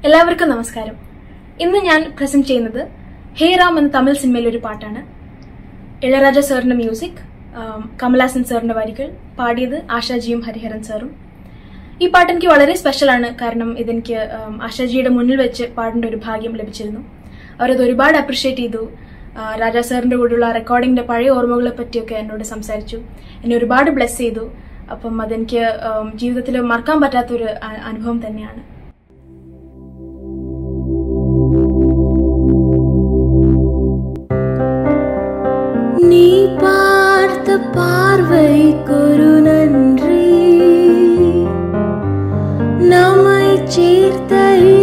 എല്ലാവർക്കും നമസ്കാരം ഇന്ന് ഞാൻ പ്രസന്റ് ചെയ്യുന്നത് ഹേ റാം എന്ന തമിഴ് സിനിമയിലെ ഒരു പാട്ടാണ് ഇളയരാജ സാറിന്റെ മ്യൂസിക് ആം, കമലാസൻ സാറിന്റെ വരികൾ പാടിയത് ആശാജിയും ഹരിഹരൻ സാറും ഈ പാട്ട് എനിക്ക് വളരെ സ്പെഷ്യലാണ് കാരണം ഇതെനിക്ക് ആം, ആശാജിയുടെ മുന്നിൽ വെച്ച് പാടേണ്ട ഒരു ഭാഗ്യം ലഭിച്ചിരുന്നു അവരത് ഒരുപാട് അപ്രിഷ്യേറ്റ് ചെയ്തു ആ, രാജാ സാറിന്റെ കൂടെയുള്ള റെക്കോർഡിങ്ങിന്റെ പഴയ ഓർമ്മകളെ പറ്റിയൊക്കെ എന്നോട് സംസാരിച്ചു എന്നെ ഒരുപാട് ബ്ലെസ് ചെയ്തു അപ്പം അതെനിക്ക് ആം, ജീവിതത്തിൽ മറക്കാൻ പറ്റാത്തൊരു അ- അനുഭവം തന്നെയാണ് நீ பார்த்த பார்வைக்கொரு நன்றி நம்மை சேர்த்த